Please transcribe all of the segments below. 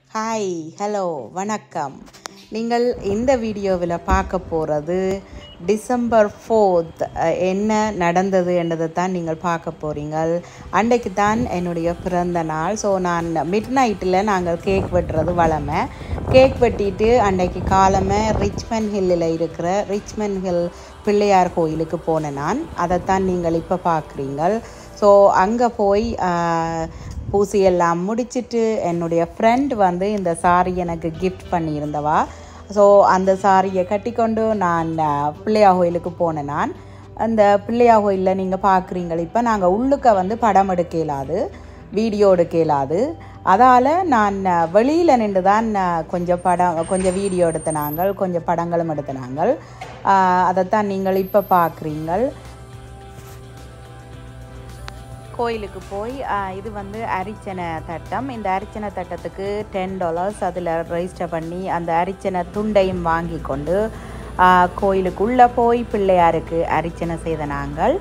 Hi hello வணக்கம் நீங்கள் இந்த வீடியோவில் பார்க்க போகிறது டிசம்பர் ஃபோர்த் என்ன நடந்தது என்றதை தான் நீங்கள் பார்க்க போகிறீங்க அன்றைக்கு தான் என்னுடைய பிறந்த நாள் ஸோ நான் மிட் நைட்டில் நாங்கள் கேக் வெட்டுறது வளமை கேக் வெட்டிட்டு அன்றைக்கு காலமே ரிச்மன் ஹில்லில் இருக்கிற ரிச்மன் ஹில் பிள்ளையார் கோயிலுக்கு போனேன் நான் அதைத்தான் நீங்கள் இப்போ பார்க்குறீங்க ஸோ அங்கே போய் ஆஹ், பூசியெல்லாம் முடிச்சிட்டு என்னுடைய ஃப்ரெண்ட் வந்து இந்த சாரி எனக்கு கிஃப்ட் பண்ணியிருந்தவா ஸோ அந்த சாரியை கட்டிக்கொண்டு நான் ஆஹ், பிள்ளையார் கோயிலுக்கு போனேன் நான் அந்த பிள்ளையார் கோயிலில் நீங்கள் பார்க்குறீங்க இப்போ நாங்கள் உள்ளுக்க வந்து படம் எடுக்க இயலாது வீடியோ எடுக்க இயலாது அதால் நான் வெளியில் நின்று தான் ஆஹ், கொஞ்சம் படம் கொஞ்சம் வீடியோ எடுத்த நாங்கள் கொஞ்சம் படங்களும் எடுத்த நாங்கள் ஆஹ், அதைத்தான் நீங்கள் இப்போ பார்க்குறீங்கள் கோயிலுக்கு போய் ஆஹ், இது வந்து அரிச்சனை தட்டம் இந்த அரிச்சனை தட்டத்துக்கு டென் டாலர்ஸ் அதில் ரெஜிஸ்டர் பண்ணி அந்த அரிச்சனை துண்டையும் வாங்கி கொண்டு ஆஹ், கோயிலுக்குள்ளே போய் பிள்ளையாருக்கு அரிச்சனை செய்த நாங்கள்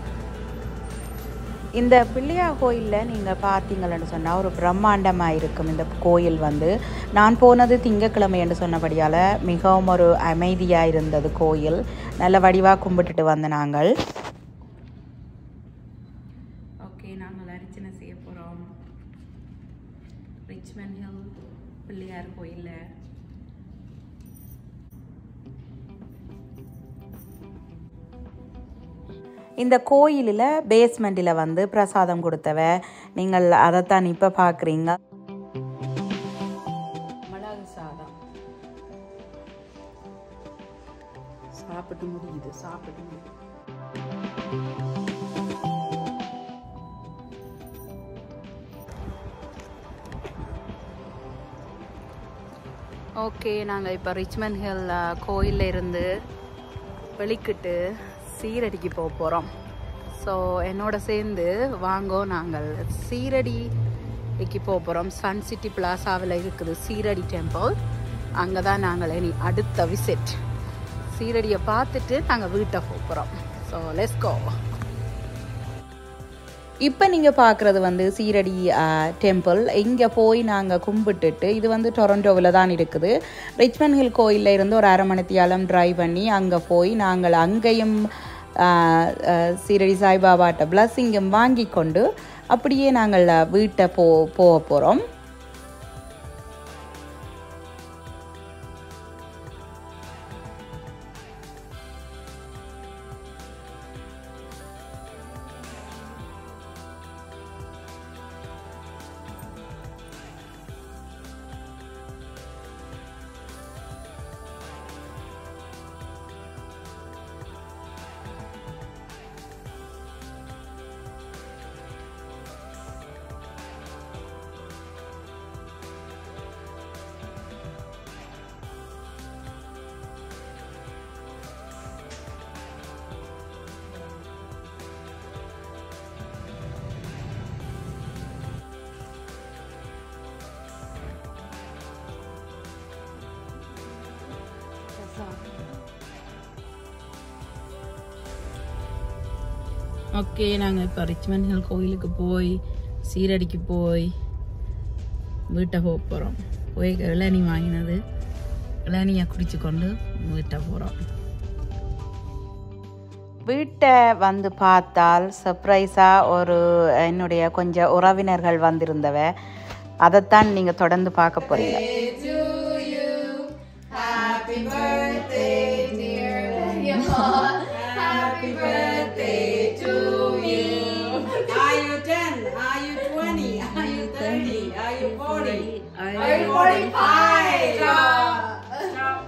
இந்த பிள்ளையார் கோயிலில் நீங்கள் பார்த்தீங்கன்னு சொன்னால் ஒரு பிரம்மாண்டமாக இருக்கும் இந்த கோயில் வந்து நான் போனது திங்கக்கிழமை என்று சொன்னபடியால் மிகவும் ஒரு அமைதியாக இருந்தது கோயில் நல்ல வடிவாக கும்பிட்டுட்டு வந்த நாங்கள் ஓகே நாங்கள் அர்ச்சனை செய்ய போகிறோம் ரிச்மன் ஹில் பிள்ளையார் கோயிலில் இந்த கோயிலில் பேஸ்மெண்ட்டில் வந்து பிரசாதம் கொடுத்தவ நீங்கள் அதைத்தான் இப்போ பார்க்குறீங்க மிளகு சாதம் சாப்பிட்டு முடியுது சாப்பிட்டு முடியுது ஓகே நாங்கள் இப்போ ரிச்மன் ஹில் கோயிலில் இருந்து வெளிக்கிட்டு சீரடிக்கு போக போகிறோம் ஸோ என்னோட சேர்ந்து வாங்கோ நாங்கள் சீரடிக்கு போக போகிறோம் சன் சிட்டி பிளாசாவில் இருக்குது சீரடி டெம்பிள் அங்கே தான் நாங்கள் இனி அடுத்த விசிட் சீரடியை பார்த்துட்டு நாங்கள் வீட்டை போக போகிறோம் ஸோ லெஸ் கோ இப்போ நீங்கள் பார்க்குறது வந்து சீரடி டெம்பிள் இங்கே போய் நாங்கள் கும்பிட்டுட்டு இது வந்து டொரண்டோவில் தான் இருக்குது ரிச்மன் ஹில் கோயிலில் இருந்து ஒரு அரை மணித்தியாலம் ட்ரைவ் பண்ணி அங்கே போய் நாங்கள் அங்கேயும் ஆ, ஆ, சீரடி சாய்பாபாட்ட பிளஸ்ஸிங்கும் வாங்கி கொண்டு அப்படியே நாங்கள் வீட்டை போ போக போகிறோம் ஓகே நாங்கள் இப்போ ரிச்மன் ஹில் கோயிலுக்கு போய் சீரடிக்கு போய் வீட்டை போக போகிறோம் போய் இளநீ வாங்கினது இளநியை குடிச்சு கொண்டு வீட்டை போகிறோம் வீட்டை வந்து பார்த்தால் சர்ப்ரைஸாக ஒரு என்னுடைய கொஞ்சம் உறவினர்கள் வந்திருந்தவ அதைத்தான் நீங்கள் தொடர்ந்து பார்க்க போகிறீங்க Are you 10? Are you 20? Are you 30? Are you 40? Are you 45? Stop. Stop.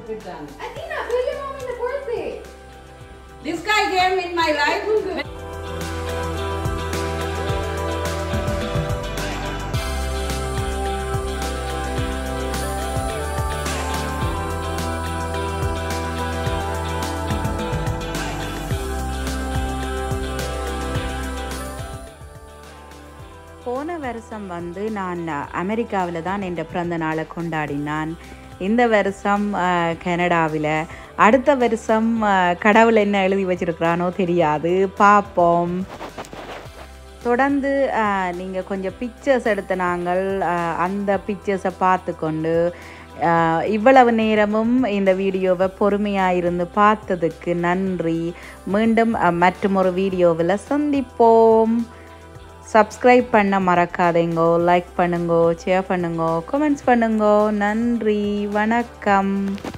Kupitan. Athena, put your mom in the birthday. This guy came in my life. போன வருஷம் வந்து நான் அமெரிக்காவில் தான் என் பிறந்த நாளை கொண்டாடினான் இந்த வருஷம் கனடாவில் அடுத்த வருஷம் அஹ், கடவுள் என்ன எழுதி வச்சிருக்கிறானோ தெரியாது பார்ப்போம் தொடர்ந்து நீங்கள் கொஞ்சம் பிக்சர்ஸ் எடுத்த நாங்கள் அஹ், அந்த பிக்சர்ஸை பார்த்து கொண்டு அஹ், இவ்வளவு நேரமும் இந்த வீடியோவை பொறுமையாக இருந்து பார்த்ததுக்கு நன்றி மீண்டும் அஹ், மற்றுமொரு வீடியோவில் சந்திப்போம் சப்ஸ்கிரைப் பண்ண மறக்காதீங்கோ லைக் பண்ணுங்கோ ஷேர் பண்ணுங்கோ கமெண்ட்ஸ் பண்ணுங்கோ நன்றி வணக்கம்